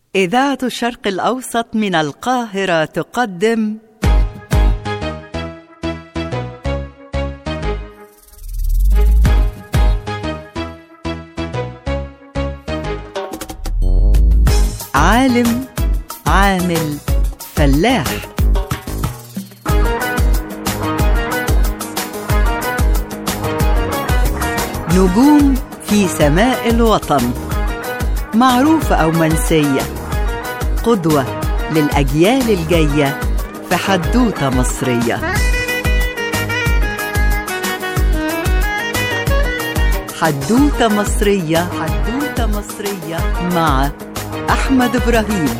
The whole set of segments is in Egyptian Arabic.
إذاعة الشرق الأوسط من القاهرة تقدم عالم عامل فلاح نجوم في سماء الوطن معروفة أو منسية قدوة للأجيال الجاية في حدوتة مصرية حدوتة مصرية حدوتة مصرية مع أحمد إبراهيم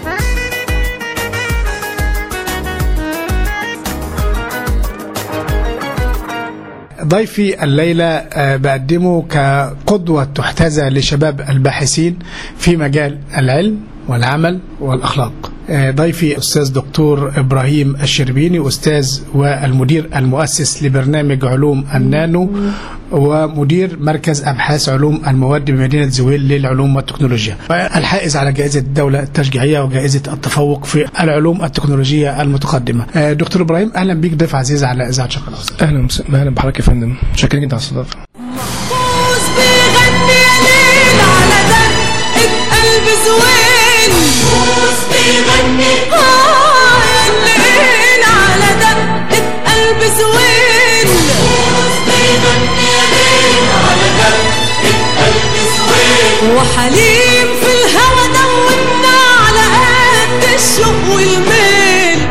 ضيفي الليلة آه، بقدمه كقدوة تحتذى لشباب الباحثين في مجال العلم والعمل والأخلاق آه، ضيفي أستاذ دكتور إبراهيم الشربيني أستاذ والمدير المؤسس لبرنامج علوم النانو ومدير مركز أبحاث علوم المواد بمدينة زويل للعلوم والتكنولوجيا الحائز على جائزة الدولة التشجيعية وجائزة التفوق في العلوم التكنولوجية المتقدمة آه، دكتور إبراهيم أهلا بيك ضيف عزيز على إذاعة شرق الأوسط اهلا وس- اهلا بحضرتك يا فندم شاكرين جدا على الاستضافه محفوظ بيغني يا ليل على دقة قلب زوين محفوظ بيغني آه يا ليل على دقة قلب زوين محفوظ بيغني يا ليل على دقة قلب زوين وحليم في الهوى دوبنا على قد الشوق والميل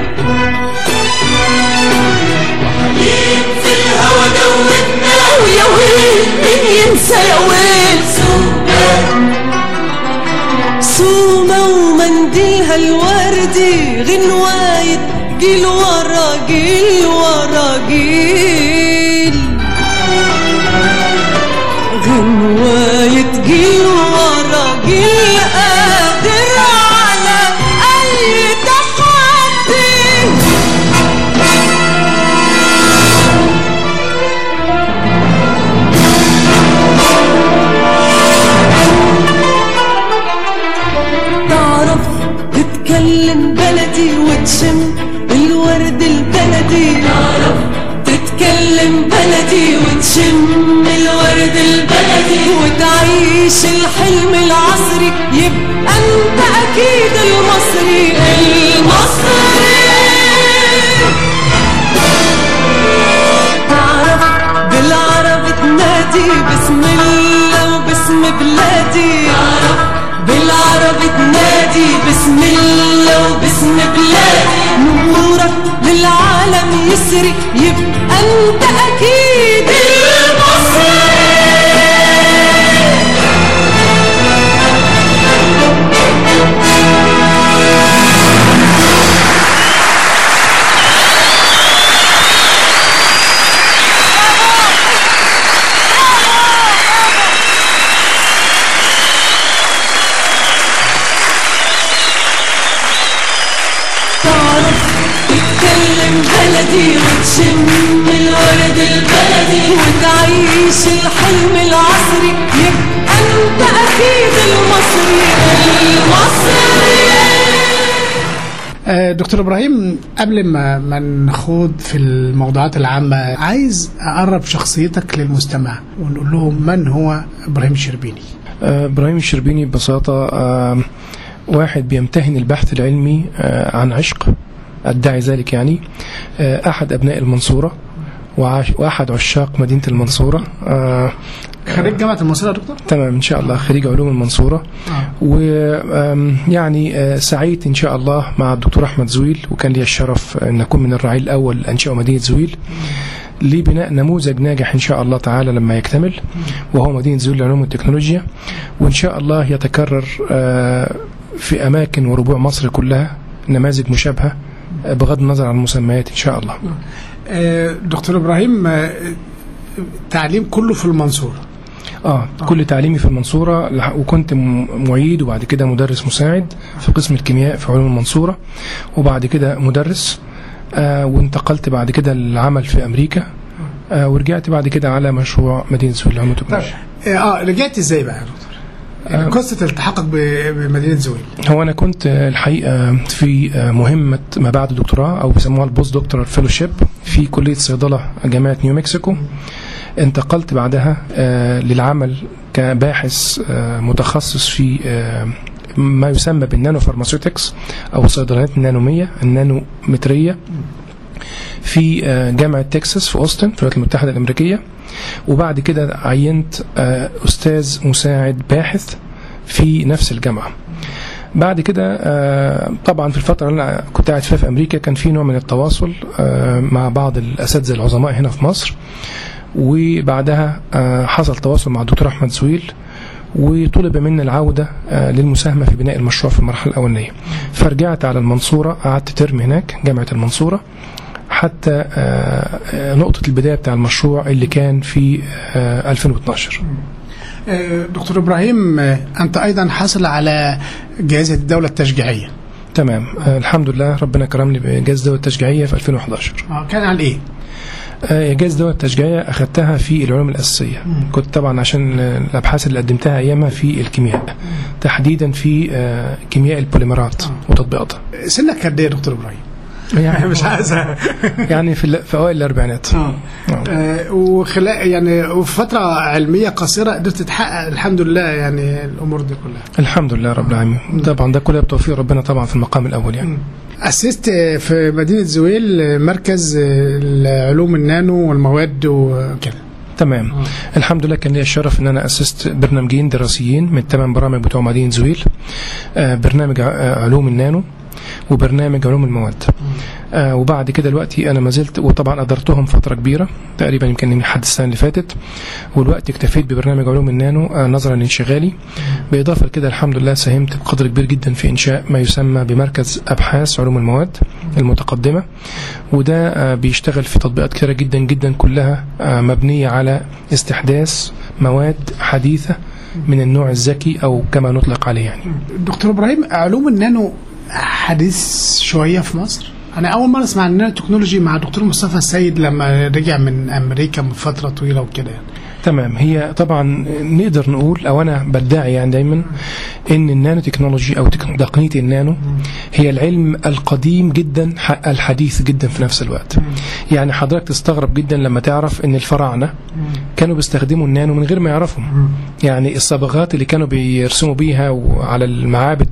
في الهوى دوبنا ويا ويل مين ينسى يا ويل سومة ومنديلها الوردي غنواية جيل ورا جيل ورا جيل غنواية جيل ورا جيل قادر على أي تحدي تعرف تتكلم بلدي وتشم الورد البلدي تعرف تتكلم بلدي وتشم الورد البلدي وتعيش الحلم العصري يبقى انت اكيد المصري المصري تعرف بالعربي تنادي بسم الله وباسم بلادي تعرف بالعربي تنادي بسم الله وباسم بلادي نورك للعالم يسري يبقى انت اكيد المصري تعرف تتكلم بلدي وتشم الورد البلدي وتعيش الحلم العصري يبقى انت اكيد المصري المصري آه، دكتور ابراهيم قبل ما ما نخوض في الموضوعات العامه عايز اقرب شخصيتك للمستمع ونقول لهم من هو ابراهيم الشربيني آه، ابراهيم الشربيني ببساطه آه، واحد بيمتهن البحث العلمي آه، عن عشق ادعي ذلك يعني آه، احد ابناء المنصوره وعاش- واحد عشاق مدينه المنصوره آه، خريج جامعه المنصوره يا دكتور تمام ان شاء الله خريج علوم المنصوره ويعني سعيت ان شاء الله مع الدكتور احمد زويل وكان لي الشرف ان اكون من الرعيل الاول انشئوا مدينه زويل لبناء نموذج ناجح ان شاء الله تعالى لما يكتمل وهو مدينه زويل للعلوم والتكنولوجيا وان شاء الله يتكرر آه، في اماكن وربوع مصر كلها نماذج مشابهه آه، بغض النظر عن المسميات ان شاء الله آه، دكتور ابراهيم آه، تعليم كله في المنصوره اه كل تعليمي في المنصوره لح- وكنت م- معيد وبعد كده مدرس مساعد في قسم الكيمياء في علوم المنصوره وبعد كده مدرس آه وانتقلت بعد كده للعمل في امريكا آه ورجعت بعد كده على مشروع مدينه سويل للعلوم طيب والتكنولوجيا اه رجعت ازاي بقى يا دكتور؟ قصه التحقك ب- بمدينه زويل هو انا كنت آه، الحقيقه في آه، مهمه ما بعد الدكتوراه او بيسموها البوست دكتورال فيلوشيب في كليه صيدله جامعه نيو مكسيكو انتقلت بعدها آه، للعمل كباحث آه، متخصص في آه، ما يسمى بالنانو فارماسيوتكس او صيدليات النانوميه النانومتريه في آه، جامعه تكساس في اوستن في الولايات المتحده الامريكيه وبعد كده عينت آه، استاذ مساعد باحث في نفس الجامعه بعد كده آه، طبعا في الفتره اللي انا كنت قاعد فيها في امريكا كان في نوع من التواصل آه، مع بعض الاساتذه العظماء هنا في مصر وبعدها آه، حصل تواصل مع الدكتور احمد زويل وطلب مني العوده آه، للمساهمه في بناء المشروع في المرحله الاولانيه فرجعت على المنصوره قعدت ترم هناك جامعه المنصوره حتى آه، آه، نقطه البدايه بتاع المشروع اللي كان في آه، 2012 آه، دكتور ابراهيم آه، انت ايضا حصل على جائزه الدوله التشجيعيه تمام آه، الحمد لله ربنا كرمني بجائزه الدول التشجيعيه في 2011 آه، كان على ايه؟ آه، جائزة الدول التشجيعية أخذتها في العلوم الأساسية كنت طبعا عشان آه، الأبحاث اللي قدمتها أيامها في الكيمياء تحديدا في آه، كيمياء البوليمرات وتطبيقاتها سنك قد ايه يا دكتور ابراهيم؟ يعني مش عايز يعني في, ال- في أوائل الأربعينات آه. آه، وخلال يعني وفي فتره علميه قصيره قدرت تحقق الحمد لله يعني الامور دي كلها الحمد لله رب العالمين طبعا ده كله بتوفيق ربنا طبعا في المقام الأول يعني أسست في مدينة زويل مركز العلوم النانو والمواد وكده تمام الحمد لله كان لي الشرف ان انا اسست برنامجين دراسيين من الثمان برامج بتوع مدينه زويل آه، برنامج ع- آه، علوم النانو وبرنامج علوم المواد آه وبعد كده دلوقتي انا ما زلت وطبعا ادرتهم فتره كبيره تقريبا يمكن لحد السنه اللي فاتت والوقت اكتفيت ببرنامج علوم النانو آه نظرا لانشغالي بالاضافه لكده الحمد لله ساهمت بقدر كبير جدا في انشاء ما يسمى بمركز ابحاث علوم المواد المتقدمه وده آه بيشتغل في تطبيقات كثيره جدا جدا كلها آه مبنيه على استحداث مواد حديثه من النوع الذكي او كما نطلق عليه يعني دكتور ابراهيم علوم النانو حديث شويه في مصر انا اول مره اسمع عن النانو تكنولوجي مع دكتور مصطفى السيد لما رجع من امريكا من فتره طويله وكده يعني تمام هي طبعا نقدر نقول او انا بدعي يعني دايما ان النانو تكنولوجي او تك- تقنيه النانو هي العلم القديم جدا ح- الحديث جدا في نفس الوقت يعني حضرتك تستغرب جدا لما تعرف ان الفراعنه كانوا بيستخدموا النانو من غير ما يعرفوا يعني الصبغات اللي كانوا بيرسموا بيها على المعابد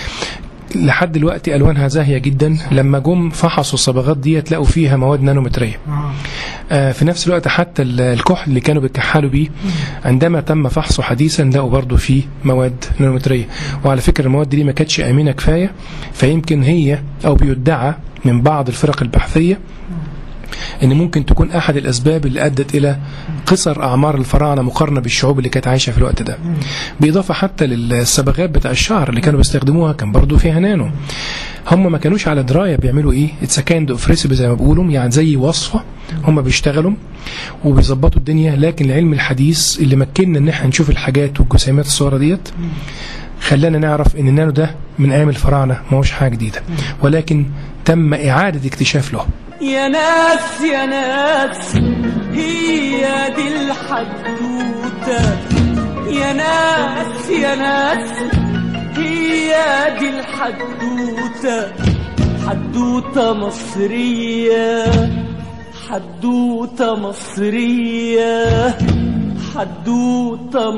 لحد دلوقتي الوانها زاهيه جدا لما جم فحصوا الصبغات دي لقوا فيها مواد نانومتريه آه، في نفس الوقت حتى ال- الكحل اللي كانوا بيكحلوا بيه عندما تم فحصه حديثا لقوا برضه فيه مواد نانومتريه وعلى فكره المواد دي ما كانتش امنه كفايه فيمكن هي او بيدعى من بعض الفرق البحثيه ان ممكن تكون احد الاسباب اللي ادت الى قصر اعمار الفراعنه مقارنه بالشعوب اللي كانت عايشه في الوقت ده بالاضافه حتى للصبغات بتاع الشعر اللي كانوا بيستخدموها كان برضو فيها نانو هم ما كانوش على درايه بيعملوا ايه اتس كايند اوف ريسيبي زي ما بيقولوا يعني زي وصفه هم بيشتغلوا وبيظبطوا الدنيا لكن العلم الحديث اللي مكننا ان احنا نشوف الحاجات والجسيمات الصوره ديت خلانا نعرف ان النانو ده من ايام الفراعنه ما هوش حاجه جديده ولكن تم اعاده اكتشاف له يا ناس يا ناس هي دي الحدوتة يا ناس يا ناس هي دي الحدوتة حدوتة مصرية حدوتة مصرية حدوتة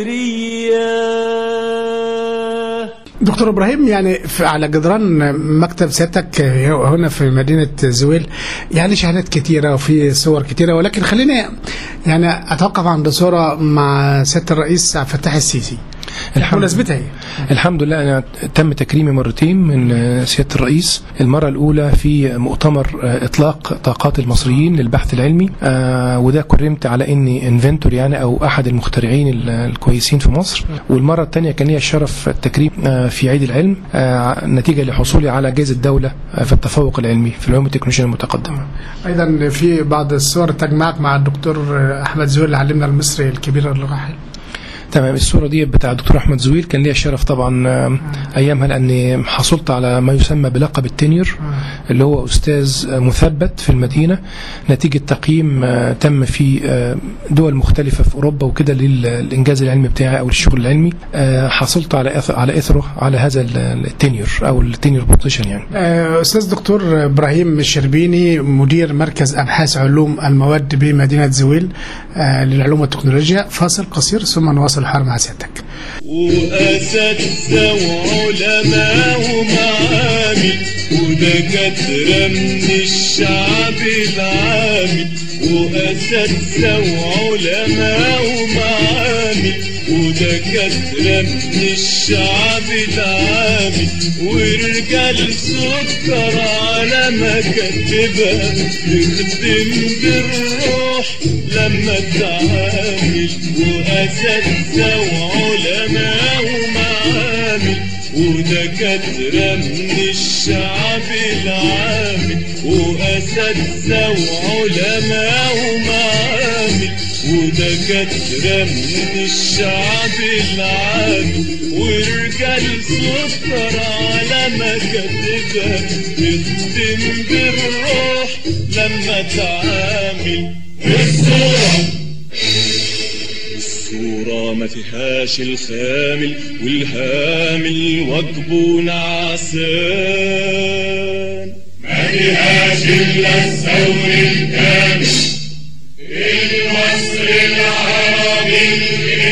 مصرية دكتور ابراهيم يعني في على جدران مكتب سيادتك هنا في مدينه زويل يعني شهادات كتيره وفي صور كتيره ولكن خليني يعني اتوقف عند صوره مع سياده الرئيس عبد الفتاح السيسي الحمد مناسبتها ايه؟ الحمد لله أنا تم تكريمي مرتين من آه، سيادة الرئيس المرة الأولى في مؤتمر آه، إطلاق طاقات المصريين للبحث العلمي آه، وده كرمت على إني انفنتور يعني أو أحد المخترعين ال- الكويسين في مصر والمرة الثانية كان لي الشرف التكريم آه، في عيد العلم آه، نتيجة لحصولي على جائزة الدولة آه، في التفوق العلمي في العلوم التكنولوجية المتقدمة ايضا في بعض الصور تجمعك مع الدكتور احمد زويل اللي علمنا المصري الكبير الراحل تمام الصورة دي بتاع الدكتور أحمد زويل كان ليا الشرف طبعا آه، أيامها لأني حصلت على ما يسمى بلقب التنير اللي هو أستاذ آه، مثبت في المدينة نتيجة تقييم آه، تم في آه، دول مختلفة في أوروبا وكده للإنجاز العلمي بتاعي أو الشغل العلمي آه، حصلت على إث- على إثره على هذا ال- التنير أو التنير بوزيشن يعني آه، أستاذ دكتور إبراهيم الشربيني مدير مركز أبحاث علوم المواد بمدينة زويل آه، للعلوم والتكنولوجيا فاصل قصير ثم نواصل الحوار مع سيادتك وأساتذة وعلماء ومعامل ودكاترة من الشعب العامي وأساتذة وعلماء ومعامل ودكاترة من الشعب العامي ورجال سكر على مكاتبها تخدم بالروح لما تعامل وأساتذة وعلماء ومعامل ودكاترة من الشعب العامل وأساتذة وعلماء ومعامل ودكاترة من الشعب العامل ورجال سكر على مكاتبها تخدم بالروح لما تعامل الصورة الصورة ما فيهاش الخامل والهامل وجبه نعسان ما فيهاش إلا الثور الكامل المصر العربي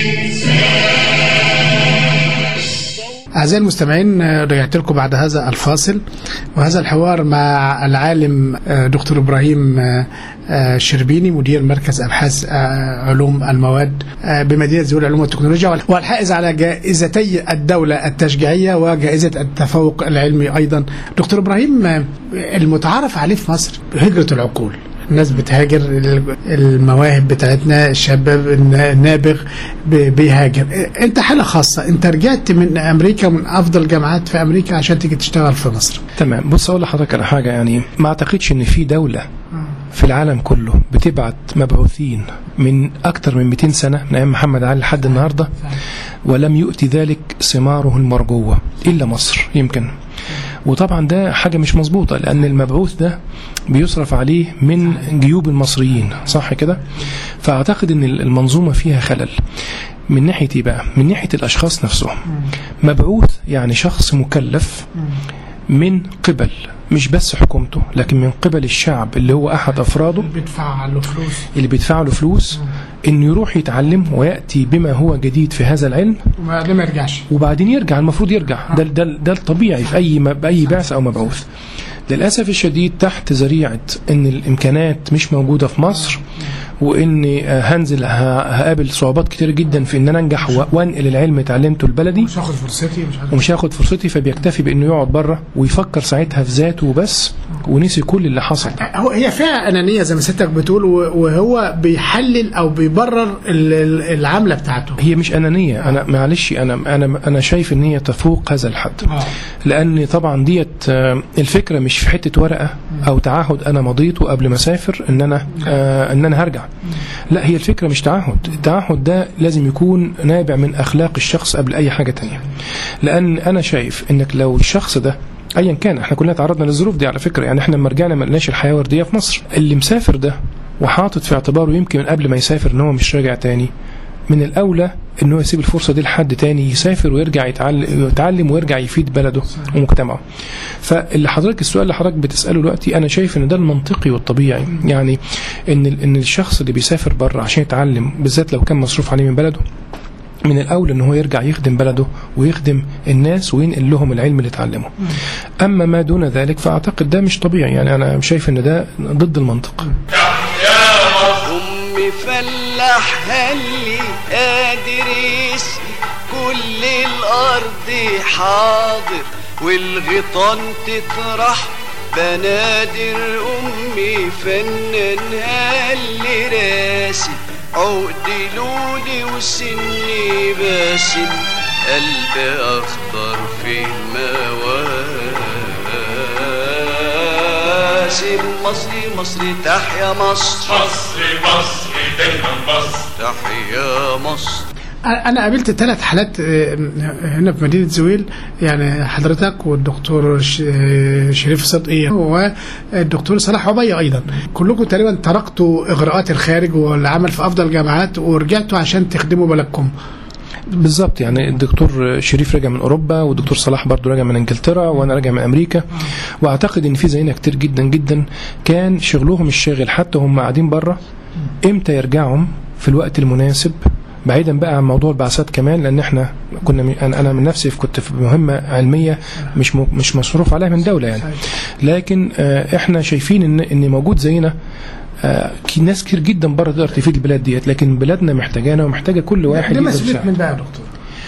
أعزائي المستمعين آه، رجعت لكم بعد هذا الفاصل وهذا الحوار مع العالم آه، دكتور إبراهيم آه، آه، الشربيني مدير مركز أبحاث آه، علوم المواد آه، بمدينة زويل العلوم والتكنولوجيا والحائز على جائزتي الدولة التشجيعية وجائزة التفوق العلمي أيضا دكتور إبراهيم آه، المتعارف عليه في مصر هجرة العقول الناس بتهاجر المواهب بتاعتنا الشباب النابغ ب- بيهاجر انت حالة خاصة انت رجعت من امريكا من افضل الجامعات في امريكا عشان تيجي تشتغل في مصر تمام بص اقول لحضرتك على حاجه يعني ما اعتقدش ان في دوله في العالم كله بتبعت مبعوثين من اكتر من 200 سنه من ايام محمد علي لحد النهارده ولم يؤتي ذلك ثماره المرجوه الا مصر يمكن وطبعا ده حاجه مش مظبوطه لان المبعوث ده بيصرف عليه من جيوب المصريين صح كده فاعتقد ان المنظومه فيها خلل من ناحيه ايه بقى من ناحيه الاشخاص نفسهم مبعوث يعني شخص مكلف من قبل مش بس حكومته لكن من قبل الشعب اللي هو احد افراده بيدفع له فلوس اللي بيدفع له فلوس انه يروح يتعلم وياتي بما هو جديد في هذا العلم وبعدين ما يرجعش وبعدين يرجع المفروض يرجع ده ده ده الطبيعي في اي م- باي بعث او مبعوث للاسف الشديد تحت ذريعه ان الامكانات مش موجوده في مصر واني آه، هنزل ه- هقابل صعوبات كتير جدا في ان انا انجح و- وانقل العلم اللي اتعلمته لبلدي مش هاخد فرصتي مش عارف ومش هياخد فرصتي فبيكتفي بانه يقعد بره ويفكر ساعتها في ذاته وبس ونسي كل اللي حصل هو هي فيها انانيه زي ما سيادتك بتقول و- وهو بيحلل او بيبرر ال- ال- العمله بتاعته هي مش انانيه انا معلش انا انا انا شايف ان هي تفوق هذا الحد لان طبعا ديت آه، الفكره مش في حته ورقه او تعهد انا مضيته قبل ما اسافر ان انا آه، ان انا هرجع لا هي الفكره مش تعهد التعهد ده لازم يكون نابع من اخلاق الشخص قبل اي حاجه تانية لان انا شايف انك لو الشخص ده ايا كان احنا كلنا تعرضنا للظروف دي على فكره يعني احنا لما رجعنا ما لقيناش الحياه ورديه في مصر اللي مسافر ده وحاطط في اعتباره يمكن من قبل ما يسافر ان هو مش راجع تاني من الاولى ان هو يسيب الفرصه دي لحد تاني يسافر ويرجع يتعلم, يتعلم ويرجع يفيد بلده ومجتمعه فاللي حضرتك السؤال اللي حضرتك بتساله دلوقتي انا شايف ان ده المنطقي والطبيعي يعني ان ال- ان الشخص اللي بيسافر بره عشان يتعلم بالذات لو كان مصروف عليه من بلده من الاولى ان هو يرجع يخدم بلده ويخدم الناس وينقل لهم العلم اللي اتعلمه اما ما دون ذلك فاعتقد ده مش طبيعي يعني انا شايف ان ده ضد المنطق أمي فلاح هلي قادر يسقي كل الأرض حاضر والغيطان تطرح بنادر أمي فنان هلي راسي عقد لولي وسني باسم قلبي أخضر في المواسم مصري مصري تحيا مصر مصر مصر دايما مصر تحيا مصر انا قابلت ثلاث حالات آه، هنا في مدينه زويل يعني حضرتك والدكتور ش- آه، شريف صدقي والدكتور صلاح عبيه ايضا كلكم تقريبا تركتوا اغراءات الخارج والعمل في افضل جامعات ورجعتوا عشان تخدموا بلدكم بالظبط يعني الدكتور شريف راجع من اوروبا والدكتور صلاح برضو راجع من انجلترا وانا راجع من امريكا واعتقد ان في زينا كتير جدا جدا كان شغلهم الشاغل حتى هم قاعدين بره امتى يرجعوا في الوقت المناسب بعيدا بقى عن موضوع البعثات كمان لان احنا كنا م- انا أنا من نفسي كنت في مهمه علميه مش م- مش مصروف عليها من دوله يعني لكن آه، احنا شايفين ان ان موجود زينا آه، كي- ناس كتير جدا بره تقدر تفيد البلاد ديت لكن بلادنا محتاجانا ومحتاجه كل واحد دي يقدر مسؤوليه يساعد. من بقى يا دكتور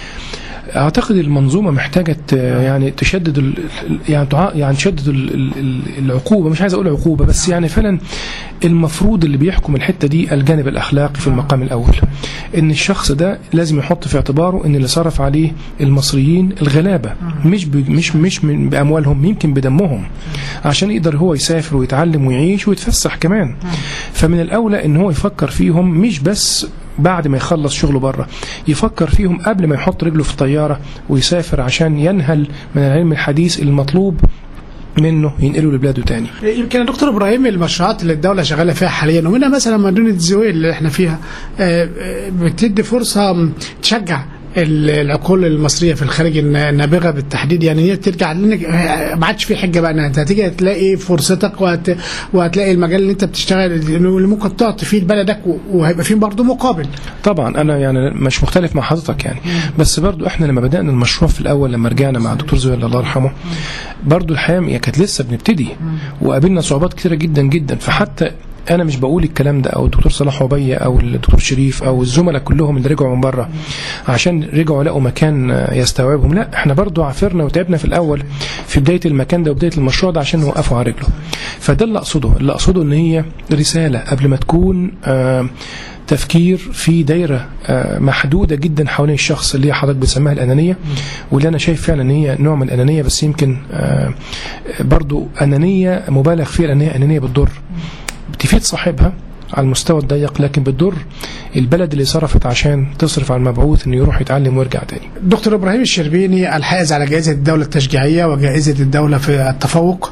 اعتقد المنظومه محتاجه ت- يعني تشدد ال- ال- يعني تع- يعني تشدد ال- ال- ال- العقوبه مش عايز اقول عقوبه بس يعني فعلا المفروض اللي بيحكم الحته دي الجانب الاخلاقي في المقام الاول ان الشخص ده لازم يحط في اعتباره ان اللي صرف عليه المصريين الغلابه مش ب- مش مش من باموالهم يمكن بدمهم عشان يقدر هو يسافر ويتعلم ويعيش ويتفسح كمان فمن الاولى ان هو يفكر فيهم مش بس بعد ما يخلص شغله بره يفكر فيهم قبل ما يحط رجله في الطيارة ويسافر عشان ينهل من العلم الحديث المطلوب منه ينقله لبلاده تاني يمكن يا دكتور ابراهيم المشروعات اللي الدوله شغاله فيها حاليا ومنها مثلا مدينه زويل اللي احنا فيها آه، آه، بتدي فرصه م، تشجع ال- العقول المصريه في الخارج الن- النابغه بالتحديد يعني هي ترجع لانك آه، ما عادش في حجه بقى إن انت هتيجي تلاقي فرصتك وهت... وهتلاقي المجال اللي انت بتشتغل اللي ممكن تقعد تفيد بلدك و- وهيبقى فيه برضه مقابل طبعا انا يعني مش مختلف مع حضرتك يعني بس برضو احنا لما بدانا المشروع في الاول لما رجعنا مع الدكتور زويل الله يرحمه برضو الحياه هي كانت لسه بنبتدي وقابلنا صعوبات كتيره جدا جدا فحتى انا مش بقول الكلام ده او الدكتور صلاح عبيه او الدكتور شريف او الزملاء كلهم اللي رجعوا من بره عشان رجعوا لقوا مكان آه، يستوعبهم لا احنا برضو عافرنا وتعبنا في الاول في بدايه المكان ده وبدايه المشروع ده عشان نوقفه على رجله فده اللي اقصده اللي اقصده ان هي رساله قبل ما تكون آه تفكير في دايره آه، محدوده جدا حوالين الشخص اللي هي حضرتك بتسميها الانانيه واللي انا شايف فعلا ان هي نوع من الانانيه بس يمكن آه، برضو انانيه مبالغ فيها لان هي انانيه بتضر بتفيد صاحبها على المستوى الضيق لكن بتضر البلد اللي صرفت عشان تصرف على المبعوث انه يروح يتعلم ويرجع تاني دكتور ابراهيم الشربيني الحائز على جائزه الدوله التشجيعيه وجائزه الدوله في التفوق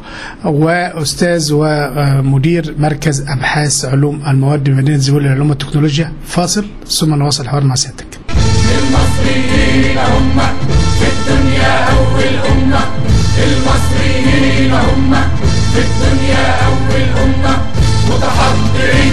واستاذ ومدير مركز ابحاث علوم المواد بمدينه زويل للعلوم والتكنولوجيا فاصل ثم نواصل الحوار مع سيادتك المصريين هم في الدنيا أول أمة المصريين هم في الدنيا أول أمة متحضرين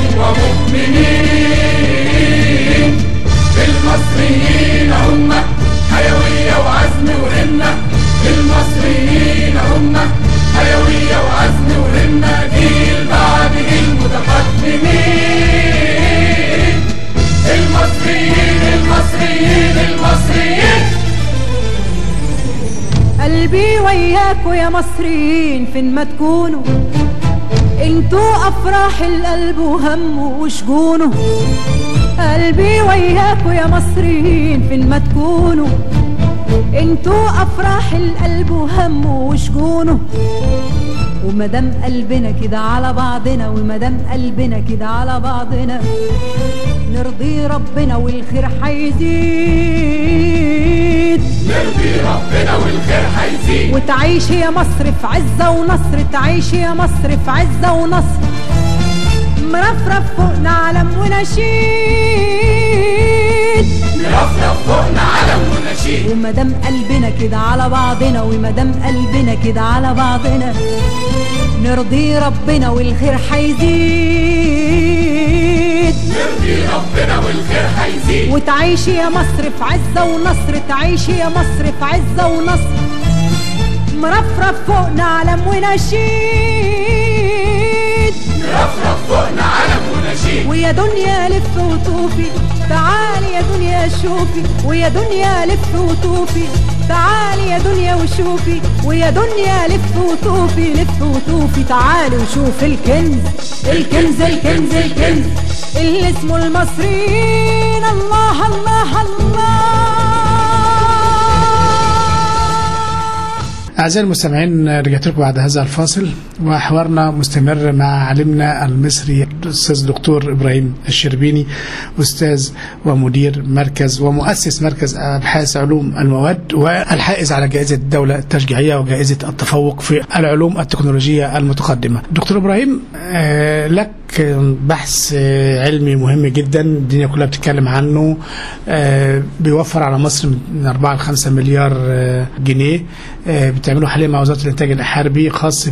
ومؤمنين المصريين هم حيوية وعزم وهمة المصريين هم حيوية وعزم وهمة جيل بعد جيل متقدمين المصريين المصريين المصريين قلبي وياكوا يا مصريين فين ما تكونوا انتوا افراح القلب وهمه وشجونه قلبي وياكوا يا مصريين فين ما تكونوا انتوا افراح القلب وهمه وشجونه ومدام قلبنا كده على بعضنا ومدام قلبنا كده على بعضنا نرضي ربنا والخير هيزيد نرضي ربنا والخير هيزيد وتعيش يا مصر في عزة ونصر تعيش يا مصر في عزة ونصر مرفرف فوقنا علم ونشيد نرفرف فوقنا علم ونشيد ومدام قلبنا كده على بعضنا ومدام قلبنا كده على بعضنا نرضي ربنا والخير هيزيد نرضي ربنا والخير هيزيد وتعيش يا مصر في عزة ونصر تعيش يا مصر في عزة ونصر مرفرف فوقنا علم ونشيد نرفرف فوقنا علم ونشيد ويا دنيا لف وطوفي تعالي يا دنيا شوفي ويا دنيا لف وطوفي تعالي يا دنيا وشوفي ويا دنيا لف وطوفي لف وطوفي تعالي وشوف الكنز الكنز الكنز الكنز اللي اسمه المصريين الله الله الله أعزائي المستمعين رجعت لكم بعد هذا الفاصل وحوارنا مستمر مع عالمنا المصري الأستاذ دكتور إبراهيم الشربيني أستاذ ومدير مركز ومؤسس مركز أبحاث علوم المواد والحائز على جائزة الدولة التشجيعية وجائزة التفوق في العلوم التكنولوجية المتقدمة دكتور إبراهيم آه، لك بحث آه، علمي مهم جدا الدنيا كلها بتتكلم عنه آه، بيوفر على مصر من 4 ل 5 مليار آه، جنيه آه، بتعمله حاليا مع وزاره الانتاج الحربي خاص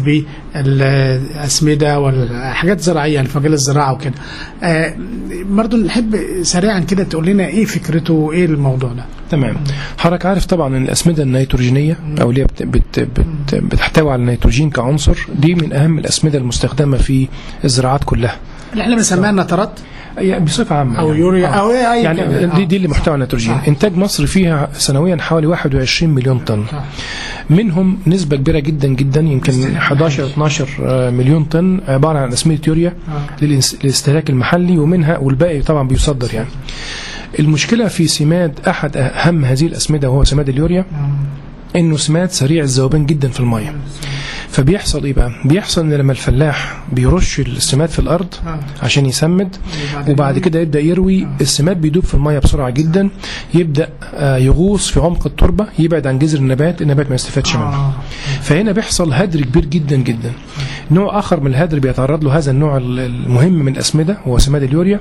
بالاسمده والحاجات الزراعيه يعني في مجال الزراعه وكده آه، برضو نحب سريعا كده تقول لنا ايه فكرته وايه الموضوع ده تمام حضرتك عارف طبعا ان الاسمده النيتروجينيه او اللي هي بت بت بت بتحتوي على النيتروجين كعنصر دي من اهم الاسمده المستخدمه في الزراعات كلها اللي احنا بنسميها النترات يعني بصفه عامه او يعني. يوريا آه. او ايه أي يعني كلام. دي آه. دي اللي محتوى النيتروجين صح. انتاج مصر فيها سنويا حوالي 21 مليون طن منهم نسبه كبيره جدا جدا يمكن 11 12 آه، مليون طن عباره عن اسمده يوريا للإنس- للاستهلاك المحلي ومنها والباقي طبعا بيصدر يعني المشكله في سماد احد اهم هذه الاسمده وهو سماد اليوريا انه سماد سريع الذوبان جدا في الميه فبيحصل ايه بقى بيحصل ان لما الفلاح بيرش السماد في الارض عشان يسمد وبعد كده يبدا يروي السماد بيدوب في الميه بسرعه جدا يبدا آه، يغوص في عمق التربه يبعد عن جذر النبات النبات ما يستفادش منه فهنا بيحصل هدر كبير جدا جدا نوع اخر من الهدر بيتعرض له هذا النوع المهم من الاسمده هو سماد اليوريا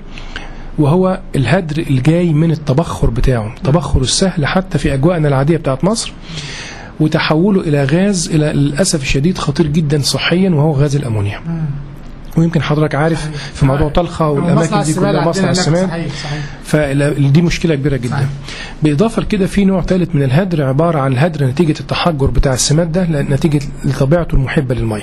وهو الهدر الجاي من التبخر بتاعه التبخر السهل حتى في أجواءنا العادية بتاعت مصر وتحوله إلى غاز إلى للأسف الشديد خطير جدا صحيا وهو غاز الأمونيا ويمكن حضرتك عارف في موضوع طلخة والأماكن دي كلها مصنع السماد صحيح صحيح فدي مشكله كبيره جدا صحيح. بالاضافه لكده في نوع ثالث من الهدر عباره عن الهدر نتيجه التحجر بتاع السماد ده لأن- نتيجه لطبيعته المحبه للميه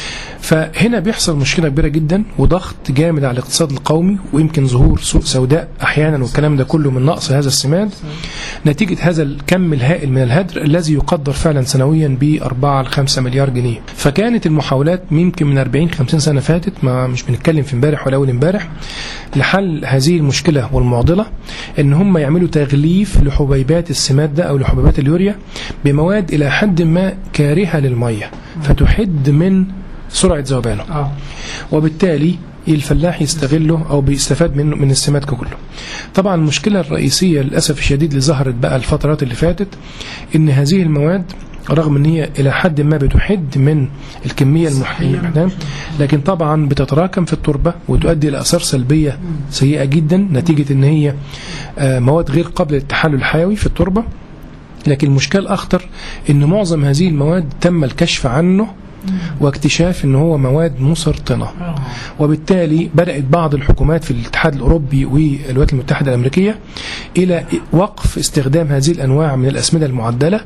فهنا بيحصل مشكله كبيره جدا وضغط جامد على الاقتصاد القومي ويمكن ظهور سوق سوداء احيانا والكلام ده كله من نقص هذا السماد نتيجه هذا الكم الهائل من الهدر الذي يقدر فعلا سنويا ب 4 ل 5 مليار جنيه فكانت المحاولات يمكن من 40 50 سنه فاتت ما مش بنتكلم في امبارح ولا اول امبارح لحل هذه المشكله والمعضله ان هم يعملوا تغليف لحبيبات السماد ده او لحبيبات اليوريا بمواد الى حد ما كارهه للميه فتحد من سرعه ذوبانه اه وبالتالي الفلاح يستغله او بيستفاد منه من السماد كله. طبعا المشكله الرئيسيه للاسف الشديد اللي ظهرت بقى الفترات اللي فاتت ان هذه المواد رغم ان هي الى حد ما بتحد من الكميه المحتاجه لكن طبعا بتتراكم في التربه وتؤدي الى اثار سلبيه سيئه جدا نتيجه ان هي آه، مواد غير قابله للتحلل الحيوي في التربه لكن المشكله الاخطر ان معظم هذه المواد تم الكشف عنه واكتشاف ان هو مواد مسرطنه وبالتالي بدات بعض الحكومات في الاتحاد الاوروبي والولايات المتحده الامريكيه الى وقف استخدام هذه الانواع من الاسمده المعدله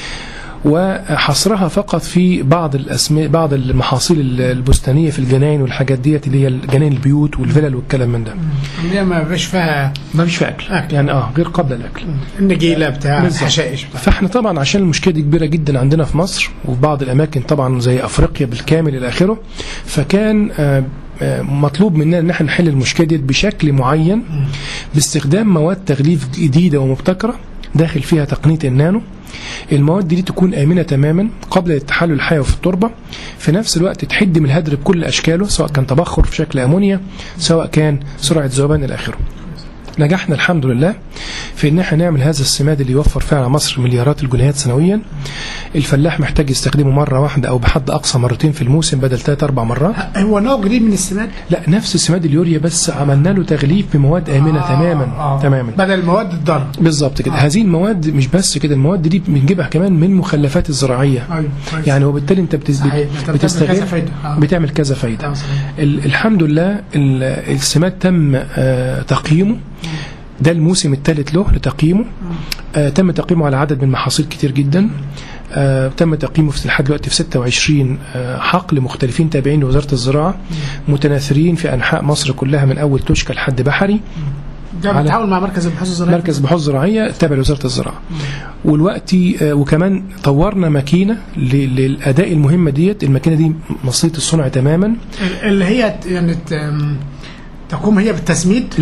وحصرها فقط في بعض الأسماء بعض المحاصيل البستانيه في الجناين والحاجات ديت اللي هي جناين البيوت والفلل والكلام من ده اللي هي ما بيبقاش فيها ما فيش فيها اكل أكل. يعني اه غير قابله للاكل النجيله بتاع بالظبط. الحشائش بتاع فاحنا طبعا عشان المشكله دي كبيره جدا عندنا في مصر وفي بعض الاماكن طبعا زي افريقيا بالكامل الى اخره فكان آه، آه، مطلوب مننا ان احنا نحل المشكله دي بشكل معين باستخدام مواد تغليف جديده ومبتكره داخل فيها تقنيه النانو المواد دي تكون امنه تماما قبل التحلل الحيوي في التربه في نفس الوقت تحد من الهدر بكل اشكاله سواء كان تبخر في شكل امونيا سواء كان سرعه ذوبان الى اخره نجحنا الحمد لله في ان احنا نعمل هذا السماد اللي يوفر فعلا مصر مليارات الجنيهات سنويا الفلاح محتاج يستخدمه مره واحده او بحد اقصى مرتين في الموسم بدل ثلاث اربع مرات هو نوع جديد من السماد لا نفس سماد اليوريا بس عملنا له تغليف بمواد امنه تماما آه. تماما بدل المواد الضاره بالظبط كده هذه المواد مش بس كده المواد دي بنجيبها كمان من مخلفات الزراعيه ايوه كويس. يعني وبالتالي انت بتز... صحيح. أنت بتعمل بتستغل كذا فايدة. آه. بتعمل كذا فايده آه، صحيح. ال- الحمد لله ال- السماد تم آه، تقييمه ده الموسم الثالث له لتقييمه آه، تم تقييمه على عدد من محاصيل كتير جدا آه، تم تقييمه في لحد دلوقتي في 26 آه، حقل مختلفين تابعين لوزاره الزراعه متناثرين في انحاء مصر كلها من اول توشكا لحد بحري ده على- بتتعاون مع مركز البحوث الزراعيه مركز بحوث زراعيه تابع لوزاره الزراعه والوقت آه، وكمان طورنا ماكينه ل- للاداء المهمه ديت الماكينه دي مصريه الصنع تماما اللي هي ت- يعني ت- تقوم هي بالتسميد لا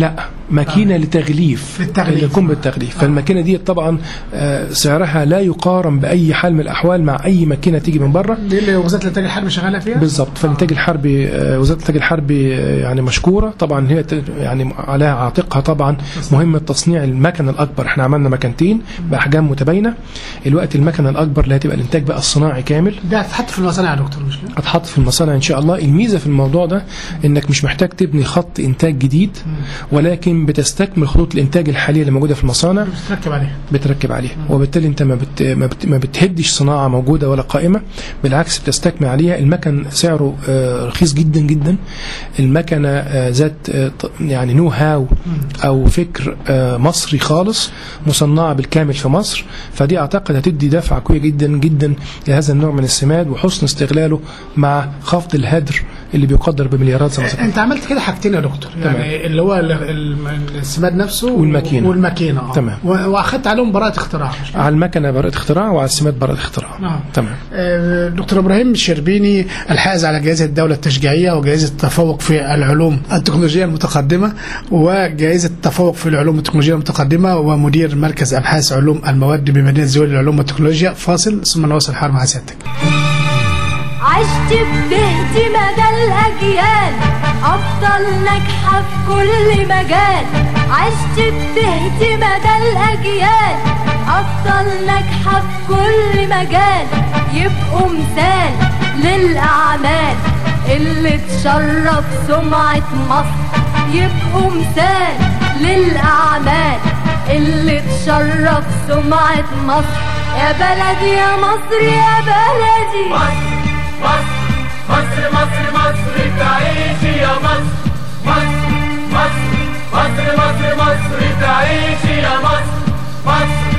ماكينه لتغليف للتغليف. اللي يكون بالتغليف فالماكينه دي طبعا آه، سعرها لا يقارن باي حال من الاحوال مع اي ماكينه تيجي من بره دي اللي وزاره الانتاج الحربي شغاله فيها بالظبط فالانتاج الحربي آه، وزاره الانتاج الحربي آه، يعني مشكوره طبعا هي ت- يعني عليها عاتقها طبعا مهمه تصنيع المكن الاكبر احنا عملنا مكنتين باحجام متباينه الوقت المكنه الاكبر اللي هتبقى الانتاج بقى الصناعي كامل ده هتتحط في المصانع يا دكتور مش كده؟ هتحط في المصانع ان شاء الله الميزه في الموضوع ده انك مش محتاج تبني خط انتاج جديد ولكن بتستكمل خطوط الانتاج الحاليه اللي موجوده في المصانع تركب عليها بتركب عليها وبالتالي انت ما, بت... ما, بت... ما بتهدش صناعه موجوده ولا قائمه بالعكس بتستكمل عليها المكن سعره آه، رخيص جدا جدا المكنه آه، ذات آه، ط- يعني نو هاو او فكر آه، مصري خالص مصنعه بالكامل في مصر فدي اعتقد هتدي دفعه قويه جدا جدا لهذا النوع من السماد وحسن استغلاله مع خفض الهدر اللي بيقدر بمليارات زي ما ذكرت. انت عملت كده حاجتين يا دكتور يعني اللي هو ال- ال- السماد نفسه والماكينة. والماكينه اه تمام. و- واخدت عليهم براءه اختراع مش كده؟ على المكنه براءه اختراع وعلى السماد براءه اختراع نعم. تمام آه، دكتور ابراهيم الشربيني الحائز على جائزه الدوله التشجيعيه وجائزه التفوق في العلوم التكنولوجيه المتقدمه وجائزه التفوق في العلوم التكنولوجيه المتقدمه ومدير مركز ابحاث علوم المواد بمدينه زويل للعلوم والتكنولوجيا فاصل ثم نواصل الحوار مع سيادتك عشت بدهت مدى الأجيال أفضل ناجحة في كل مجال عشت بدهت مدى الأجيال أفضل ناجحة في كل مجال يبقوا مثال للأعمال اللي تشرف سمعة مصر يبقوا مثال للأعمال اللي تشرف سمعة مصر يا بلدي يا مصر يا بلدي مصر مصر مصر مصر تعيش يا مصر مصر مصر مصر مصر مصر تعيش يا مصر مصر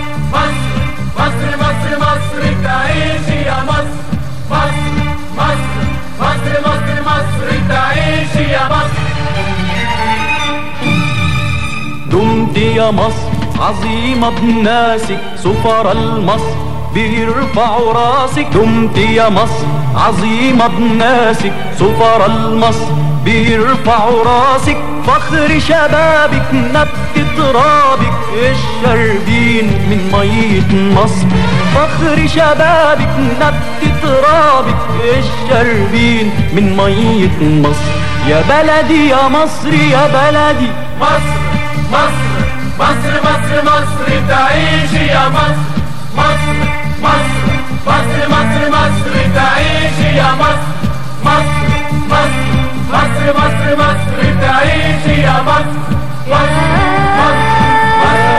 مصر مصر مصر مصر تعيش يا مصر مصر مصر مصر مصر مصر تعيش يا مصر دمت يا مصر عظيمة بناسك سفر المصر بيرفعوا راسك دمت يا مصر عظيمة بناسك سفر المصر بيرفعوا راسك فخر شبابك نبت ترابك الشربين من مية مصر فخر شبابك نبت ترابك الشربين من مية مصر يا بلدي يا مصر يا بلدي مصر مصر مصر مصر مصر تعيش يا مصر مصر مصر مصر مصر مصر تعيش يا مصر مصر مصر مصر مصر مصر تعيش يا مصر مصر مصر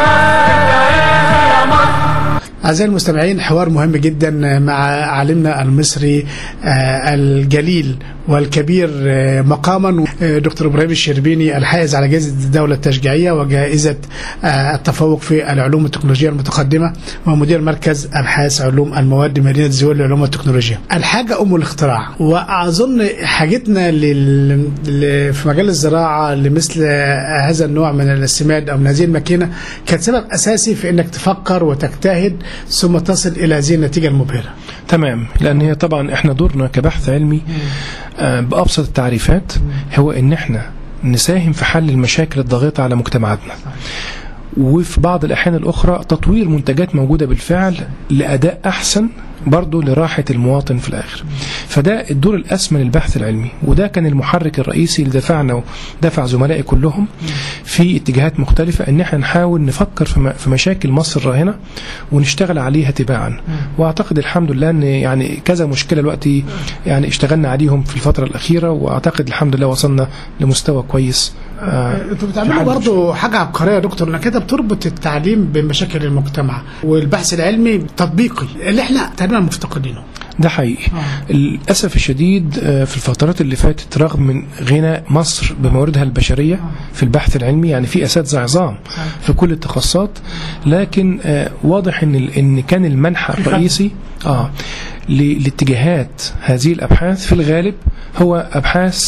أعزائي المستمعين حوار مهم جدا مع عالمنا المصري آه، الجليل والكبير آه، مقاما آه، دكتور إبراهيم الشربيني الحائز على جائزة الدولة التشجيعية وجائزة آه، التفوق في العلوم التكنولوجية المتقدمة ومدير مركز أبحاث علوم المواد مدينة زويل للعلوم والتكنولوجيا الحاجة أم الاختراع وأظن حاجتنا لل... ل- في مجال الزراعة لمثل هذا النوع من السماد أو من هذه الماكينة كانت سبب أساسي في أنك تفكر وتجتهد ثم تصل إلى هذه النتيجة المبهرة تمام لان هي طبعا احنا دورنا كبحث علمي آه، بابسط التعريفات هو ان احنا نساهم في حل المشاكل الضاغطه على مجتمعاتنا وفي بعض الاحيان الاخرى تطوير منتجات موجوده بالفعل لاداء احسن برضه لراحة المواطن في الآخر فده الدور الأسمى للبحث العلمي وده كان المحرك الرئيسي اللي دفعنا ودفع زملائي كلهم في اتجاهات مختلفة ان احنا نحاول نفكر في م- في مشاكل مصر الراهنة ونشتغل عليها تباعا واعتقد الحمد لله ان يعني كذا مشكلة دلوقتي يعني اشتغلنا عليهم في الفترة الأخيرة واعتقد الحمد لله وصلنا لمستوى كويس آه، انتوا بتعملوا برضه حاجه عبقريه يا دكتور انك كده بتربط التعليم بمشاكل المجتمع والبحث العلمي تطبيقي اللي احنا تقريبا مفتقدينه ده حقيقي للأسف الشديد آه، في الفترات اللي فاتت رغم من غنى مصر بمواردها البشرية في البحث العلمي يعني في أساتذة عظام في كل التخصصات لكن آه، واضح ان ال- ان كان المنحى الرئيسي اه ل- لاتجاهات هذه الابحاث في الغالب هو ابحاث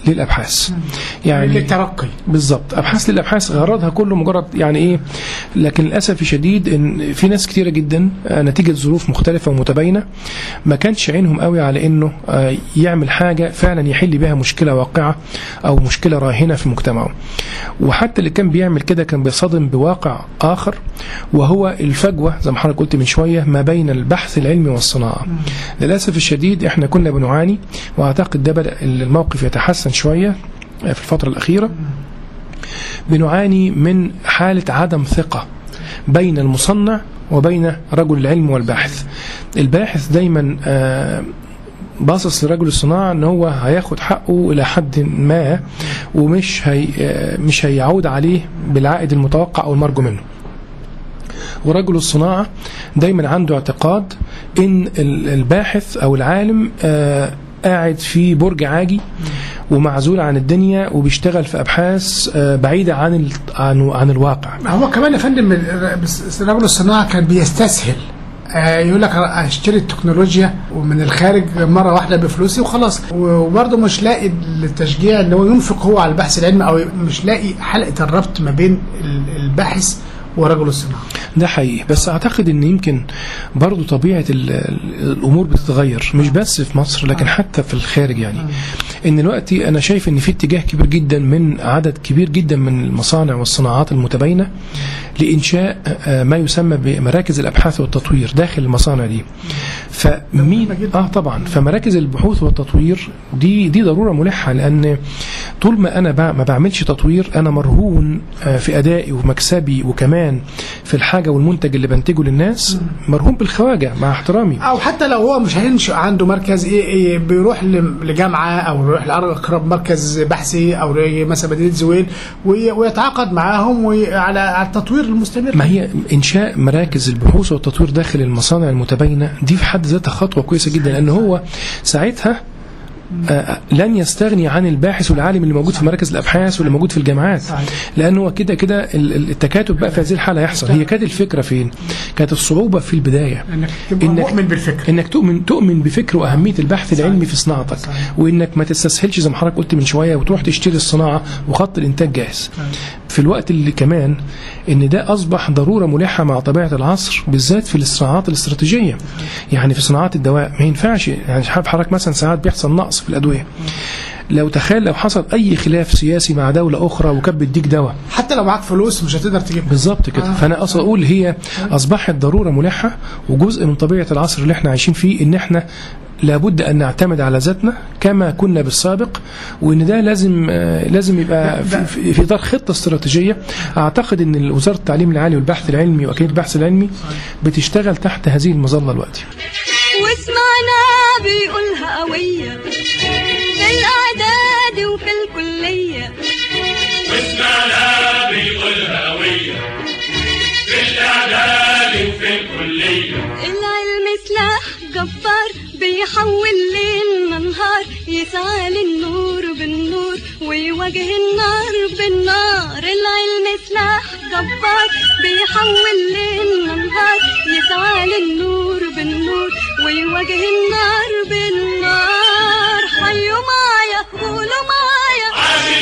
للابحاث يعني للترقي بالظبط ابحاث للابحاث غرضها كله مجرد يعني ايه لكن للاسف الشديد ان في ناس كتيره جدا آه، نتيجه ظروف مختلفه ومتباينه ما كانش عينهم قوي على انه آه، يعمل حاجه فعلا يحل بها مشكله واقعه او مشكله راهنه في مجتمعه وحتى اللي كان بيعمل كده كان بيصطدم بواقع اخر وهو الفجوه زي ما حضرتك قلت من شويه ما بين البحث العلمي والصناعه للاسف الشديد احنا كنا بنعاني واعتقد ده بدا الموقف يتحسن شويه في الفتره الاخيره بنعاني من حالة عدم ثقة بين المصنع وبين رجل العلم والباحث الباحث دايما آه، باصص لرجل الصناعة ان هو هياخد حقه الى حد ما ومش هي آه، مش هيعود عليه بالعائد المتوقع او المرجو منه ورجل الصناعة دايما عنده اعتقاد ان ال- الباحث او العالم آه، قاعد في برج عاجي ومعزول عن الدنيا وبيشتغل في ابحاث آه، بعيده عن ال- عن عن الواقع هو كمان يا فندم ال- بس- رجل الصناعه كان بيستسهل آه، يقول لك اشتري التكنولوجيا ومن الخارج مره واحده بفلوسي وخلاص وبرضه مش لاقي التشجيع ان هو ينفق هو على البحث العلمي او مش لاقي حلقه الربط ما بين ال- الباحث ورجل الصناعه ده حقيقي بس اعتقد ان يمكن برضو طبيعه ال- ال- الامور بتتغير مش بس في مصر لكن حتى في الخارج يعني ان دلوقتي انا شايف ان في اتجاه كبير جدا من عدد كبير جدا من المصانع والصناعات المتباينه لانشاء آه، ما يسمى بمراكز الابحاث والتطوير داخل المصانع دي فمين اه طبعا فمراكز البحوث والتطوير دي دي ضروره ملحه لان طول ما انا بع- ما بعملش تطوير انا مرهون آه، في ادائي ومكسبي وكمان في الحاجه والمنتج اللي بنتجه للناس مرهون بالخواجه مع احترامي او حتى لو هو مش هينشئ عنده مركز ايه, إيه بيروح ل- لجامعه او يروح لاقرب مركز بحثي او ل- مثلا مدينه زويل وي- ويتعاقد معاهم وي- على على التطوير المستمر ما هي انشاء مراكز البحوث والتطوير داخل المصانع المتباينه دي في حد ذاتها خطوه كويسه جدا لان هو ساعتها آه، لن يستغني عن الباحث والعالم اللي موجود في مراكز الابحاث واللي موجود في الجامعات صحيح. لان هو كده كده ال- ال- التكاتف بقى في هذه الحاله يحصل هي كانت الفكره فين كانت الصعوبه في البدايه انك تبقى مؤمن بالفكر انك تؤمن تؤمن بفكر واهميه البحث العلمي في صناعتك صحيح. وانك ما تستسهلش زي ما حضرتك قلت من شويه وتروح تشتري الصناعه وخط الانتاج جاهز في الوقت اللي كمان ان ده اصبح ضروره ملحه مع طبيعه العصر بالذات في الصناعات الاستراتيجيه يعني في صناعات الدواء ما ينفعش يعني شايف حضرتك مثلا ساعات بيحصل نقص في الادويه لو تخيل لو حصل اي خلاف سياسي مع دوله اخرى وكانت بتديك دواء حتى لو معاك فلوس مش هتقدر تجيبها بالظبط كده آه. فانا اصلا اقول هي اصبحت ضروره ملحه وجزء من طبيعه العصر اللي احنا عايشين فيه ان احنا لابد ان نعتمد على ذاتنا كما كنا بالسابق وان ده لازم آه، لازم يبقى في, في, في اطار خطه استراتيجيه اعتقد ان وزاره التعليم العالي والبحث العلمي واكاديميه البحث العلمي بتشتغل تحت هذه المظله دلوقتي واسمعنا بيقولها قوية في الإعداد وفي الكلية واسمعنا بيقولها قوية في الإعداد وفي الكلية العلم سلاح جبار بيحول ليل نهار يسعى للنور بالنور ويواجه النار بالنار العلم سلاح جبار بيحول ليل نهار يسعى للنور بالنور ويواجه النار بالنار حيوا معايا قولوا معايا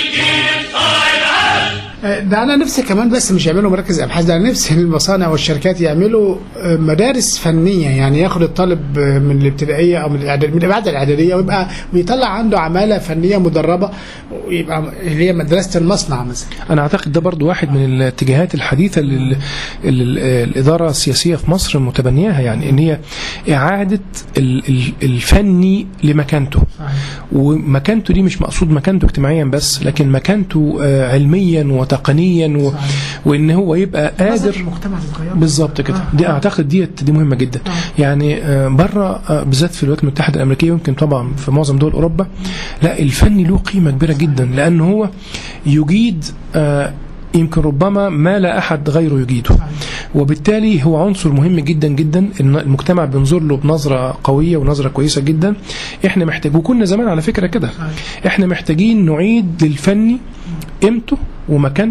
آه، ده انا نفسي كمان بس مش يعملوا مراكز ابحاث ده انا نفسي المصانع والشركات يعملوا آه، مدارس فنيه يعني ياخد الطالب آه، من الابتدائيه او من الاعداديه من بعد الاعداديه ويبقى ويطلع عنده عماله فنيه مدربه ويبقى اللي هي مدرسه المصنع مثلا انا اعتقد ده برضو واحد من الاتجاهات الحديثه اللي اللي الاداره السياسيه في مصر متبنياها يعني ان هي اعاده ال- ال- الفني لمكانته ومكانته دي مش مقصود مكانته اجتماعيا بس لكن مكانته آه، علميا وتقنيا و... وان هو يبقى قادر المجتمع تتغير بالظبط كده دي اعتقد ديت دي مهمه جدا يعني آه، بره آه، بالذات في الولايات المتحده الامريكيه يمكن طبعا في معظم دول اوروبا لا الفن له قيمه كبيره جدا لان هو يجيد آه، يمكن ربما ما لا احد غيره يجيده وبالتالي هو عنصر مهم جدا جدا ان المجتمع بينظر له بنظره قويه ونظره كويسه جدا احنا محتاج وكنا زمان على فكره كده احنا محتاجين نعيد للفني قيمته ومكانته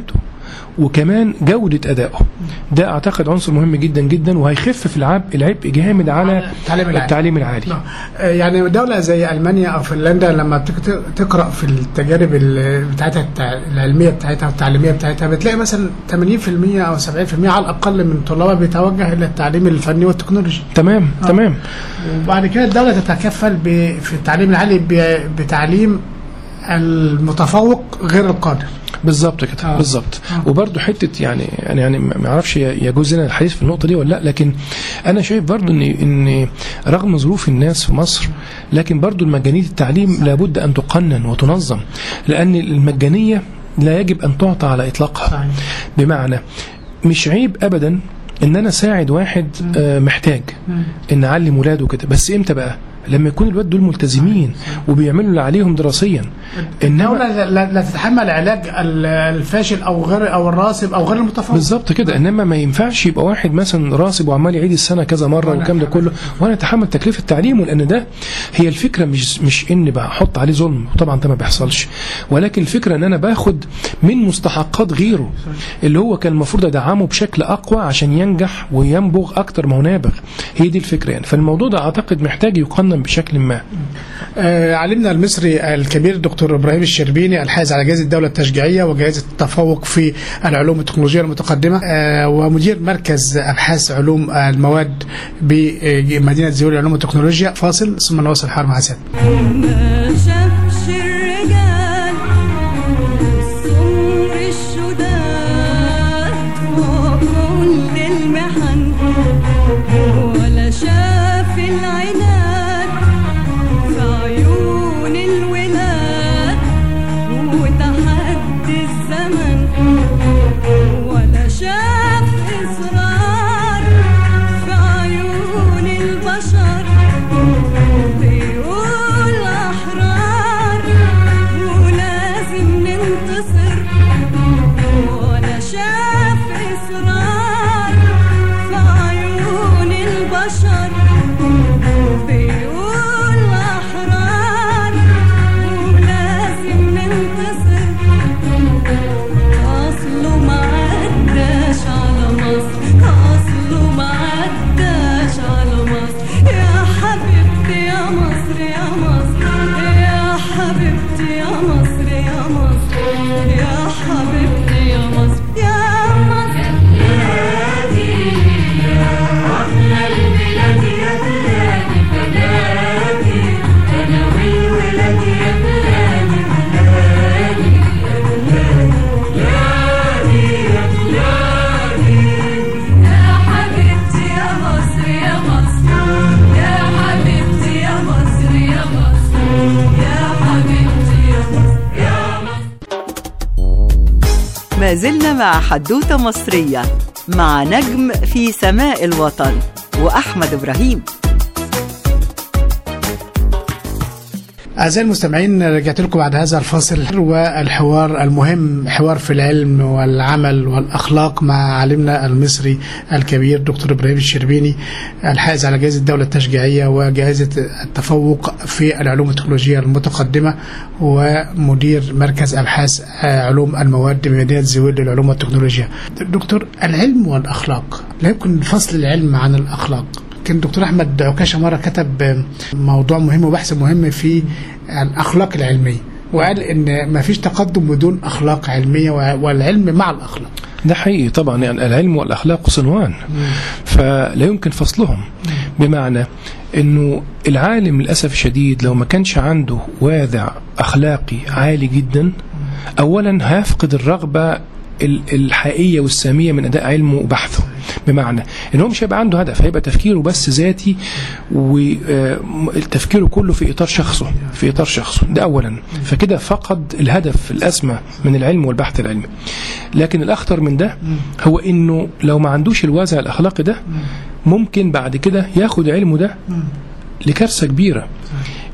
وكمان جودة أدائه ده أعتقد عنصر مهم جدا جدا وهيخفف العبء العبء جامد على التعليم العالي. التعليم العالي نعم. آه، يعني دولة زي ألمانيا أو فنلندا لما بتك- تقرأ في التجارب ال- بتاعتها التع- العلمية بتاعتها والتعليمية بتاعتها بتلاقي مثلا 80% أو 70% على الأقل من طلابها بيتوجه إلى التعليم الفني والتكنولوجي تمام تمام وبعد كده الدولة تتكفل ب- في التعليم العالي ب- بتعليم المتفوق غير القادر بالظبط كده آه. بالظبط وبرضه حته يعني انا يعني ما اعرفش يجوز لنا الحديث في النقطه دي ولا لا لكن انا شايف برضه ان ان رغم ظروف الناس في مصر لكن برضه المجانيه التعليم لابد ان تقنن وتنظم لان المجانيه لا يجب ان تعطى على اطلاقها صحيح. بمعنى مش عيب ابدا ان انا اساعد واحد آه، محتاج ان اعلم ولاده كده بس امتى بقى لما يكون الواد دول ملتزمين وبيعملوا اللي عليهم دراسيا الدولة لا, لا- لا تتحمل علاج ال- الفاشل أو غير أو الراسب أو غير المتفوق بالظبط كده انما ما ينفعش يبقى واحد مثلا راسب وعمال يعيد السنه كذا مره والكلام ده كله وانا اتحمل تكلفه تعليمه لان ده هي الفكره مش مش ان بحط عليه ظلم طبعا ده ما بيحصلش ولكن الفكره ان انا باخد من مستحقات غيره اللي هو كان المفروض ادعمه بشكل اقوى عشان ينجح وينبغ اكتر ما هو نابغ هي دي الفكره يعني فالموضوع ده اعتقد محتاج يقنن بشكل ما آه، علمنا المصري الكبير دكتور ابراهيم الشربيني الحائز على جائزه الدوله التشجيعيه وجائزه التفوق في العلوم التكنولوجيه المتقدمه آه، ومدير مركز ابحاث علوم المواد بمدينه زيول للعلوم والتكنولوجيا فاصل ثم نواصل الحوار مع سيادة ما شافش الرجال السمر الشداد وكل المحن ولا شاف العناد في عيون الولاد وتحدي الزمن ولا شاف إصرار في عيون البشر بيقول أحرار ولازم ننتصر ولا شاف إصرار في عيون البشر بيقول أحرار ولازم ننتصر أصله ما عداش على مصر أصله ما عداش على مصر يا حبيبتي يا مصر يا مصر يا حبيبتي يا مصر يا مصر يا حبيبتي يا مصر يا مصر يا حبيبتي يا مصر يا مصر يا حبيبتي يا مصر يا مصر يا حبيبتي يا مصر يا مصر ما زلنا مع حدوتة مصرية مع نجم في سماء الوطن وأحمد إبراهيم أعزائي المستمعين رجعت لكم بعد هذا الفاصل والحوار المهم حوار في العلم والعمل والأخلاق مع عالمنا المصري الكبير دكتور إبراهيم الشربيني الحائز على جائزة الدولة التشجيعية وجائزة التفوق في العلوم التكنولوجية المتقدمة ومدير مركز أبحاث علوم المواد بمدينة زويل للعلوم والتكنولوجيا دكتور العلم والأخلاق لا يمكن فصل العلم عن الأخلاق كان الدكتور احمد عكاشه مره كتب موضوع مهم وبحث مهم في الاخلاق العلميه وقال ان ما فيش تقدم بدون اخلاق علميه والعلم مع الاخلاق ده حقيقي طبعا يعني العلم والاخلاق صنوان فلا يمكن فصلهم بمعنى انه العالم للاسف الشديد لو ما كانش عنده وازع اخلاقي عالي جدا اولا هيفقد الرغبه ال- الحقيقيه والساميه من اداء علمه وبحثه بمعنى ان هو مش هيبقى عنده هدف هيبقى تفكيره بس ذاتي وتفكيره كله في اطار شخصه في اطار شخصه ده اولا فكده فقد الهدف الاسمى من العلم والبحث العلمي لكن الاخطر من ده هو انه لو ما عندوش الوازع الاخلاقي ده ممكن بعد كده ياخد علمه ده لكارثه كبيره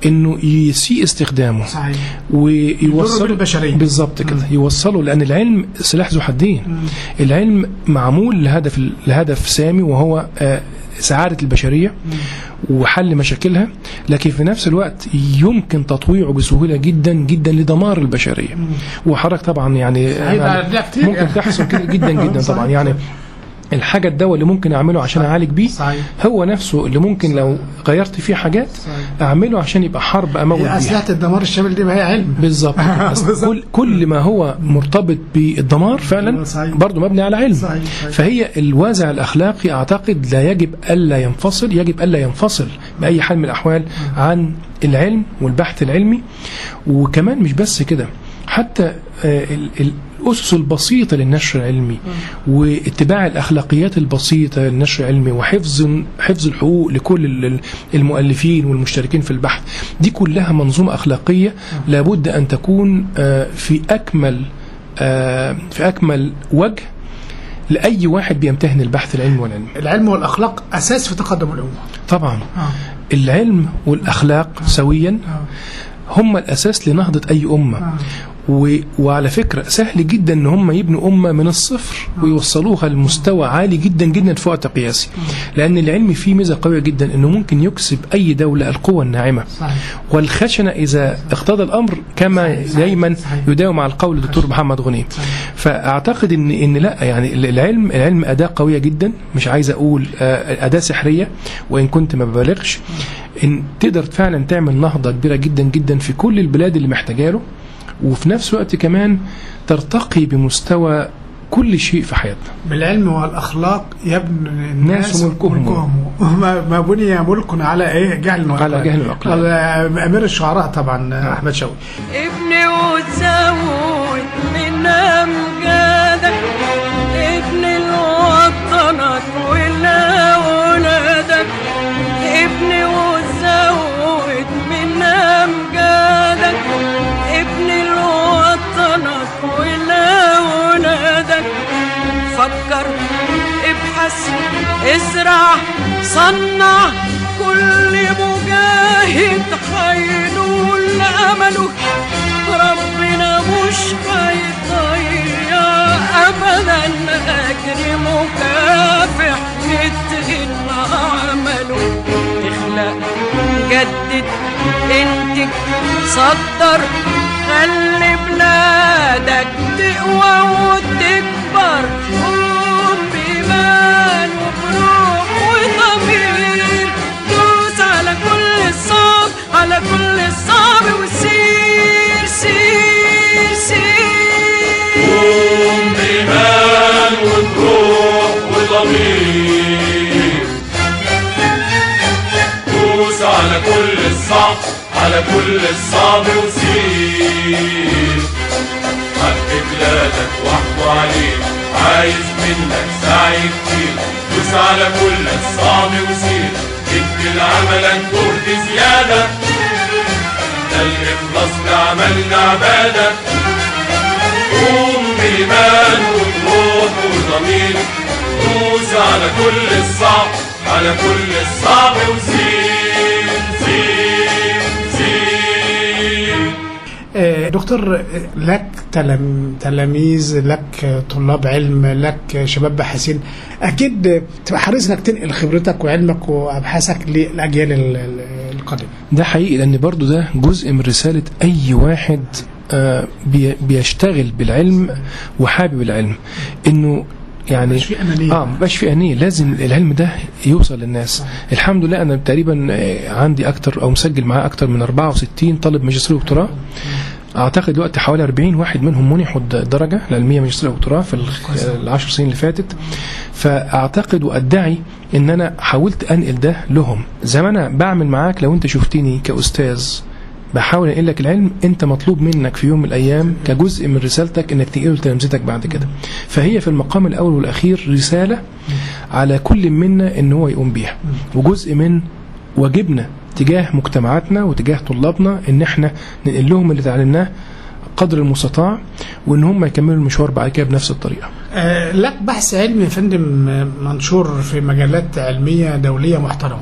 انه يسيء استخدامه صحيح ويوصل بالبشرية. بالظبط كده يوصله لان العلم سلاح ذو حدين العلم معمول لهدف لهدف سامي وهو آه، سعاده البشريه وحل مشاكلها لكن في نفس الوقت يمكن تطويعه بسهوله جدا جدا لدمار البشريه وحضرتك طبعا يعني صحيح، يعني ده كتير ممكن يعني. تحصل كده جدا جدا طبعا صحيح، يعني صحيح. الحاجه الدواء اللي ممكن اعمله عشان اعالج بيه صحيح. هو نفسه اللي ممكن لو غيرت فيه حاجات اعمله عشان يبقى حرب اموت هي بيها اسلحه الدمار الشامل دي ما هي علم بالظبط كده. أصل بالظبط. كل كل ما هو مرتبط بالدمار فعلا صحيح. برضه مبني على علم صحيح، صحيح. فهي الوازع الاخلاقي اعتقد لا يجب الا ينفصل يجب الا ينفصل باي حال من الاحوال عن العلم والبحث العلمي وكمان مش بس كده حتى آه، ال- ال- الأسس البسيطة للنشر العلمي واتباع الأخلاقيات البسيطة للنشر العلمي وحفظ حفظ الحقوق لكل ال- المؤلفين والمشتركين في البحث دي كلها منظومة أخلاقية لابد أن تكون آه، في أكمل آه، في أكمل وجه لأي واحد بيمتهن البحث العلمي والعلم العلم والاخلاق اساس في تقدم الامه طبعا آه. العلم والأخلاق سويا هم الأساس لنهضة أي أمة و... وعلى فكرة سهل جدا ان هم يبنوا أمة من الصفر ويوصلوها لمستوى عالي جدا جدا في وقت قياسي لأن العلم فيه ميزة قوية جدا انه ممكن يكسب أي دولة القوة الناعمة صحيح. والخشنة إذا اقتضى الأمر كما دايما صحيح. يداوم على القول الدكتور محمد غنيم فأعتقد إن إن لا يعني العلم العلم أداة قوية جدا مش عايز أقول آه، أداة سحرية وإن كنت ما ببالغش إن تقدر فعلا تعمل نهضة كبيرة جدا جدا في كل البلاد اللي محتاجة له وفي نفس الوقت كمان ترتقي بمستوى كل شيء في حياتنا بالعلم والاخلاق يبني الناس الناس ملكهم. ما ما بني ملك على ايه جهل على جهل وإقلال. على امير الشعراء طبعا احمد شوقي ابني وتزود من امجادك ابني لوطنك ولأولادك ابني وتزود من امجادك ابني لوطنك ولأولادك فكر ابحث ازرع صنع كل مجاهد هينول امله ربنا مش هيضيع ابدا اجر مكافح متهن عمله تخلق جدد انتج صدر خلي بلادك تقوى وتكبر قوم بإيمان وبروح وضمير دوس على كل الصعب على كل الصعب وسير سير سير قوم بإيمان وبروح وضمير دوس على كل الصعب على كل الصعب وسير حق بلادك واحكوا عليه عايز منك سعي كتير دوس على كل الصعب وسير ادي لعملك جهد زيادة ده الإخلاص بعملنا عبادة قوم بإيمان وبروح وضمير دوس على كل الصعب على كل الصعب وزين زين زين آه، دكتور آه، لك تلم تلاميذ لك طلاب علم لك شباب باحثين اكيد آه، تبقى حريص انك تنقل خبرتك وعلمك وابحاثك للاجيال ال- ال- القادمه ده حقيقي لان برضو ده جزء من رسالة اي واحد آه، بي- بيشتغل بالعلم وحابب العلم انه يعني مش في أنانية. اه مبقاش في انانيه لازم العلم ده يوصل للناس الحمد لله انا تقريبا آه، عندي اكتر او مسجل معاه اكتر من 64 طالب ماجستير ودكتوراه اعتقد دلوقتي حوالي 40 واحد منهم منحوا الد- الدرجه العلميه ماجستير ودكتوراه في الخ- العشر سنين اللي فاتت فاعتقد وادعي ان انا حاولت انقل ده لهم زي ما انا بعمل معاك لو انت شفتني كاستاذ بحاول انقل لك العلم انت مطلوب منك في يوم من الايام كجزء من رسالتك انك تنقله لتلامذتك بعد كده فهي في المقام الاول والاخير رساله على كل منا ان هو يقوم بيها وجزء من واجبنا تجاه مجتمعاتنا وتجاه طلابنا ان احنا ننقل لهم اللي اتعلمناه قدر المستطاع وان هم يكملوا المشوار بعد كده بنفس الطريقه آه، لك بحث علمي يا فندم آه، منشور في مجلات علميه دوليه محترمه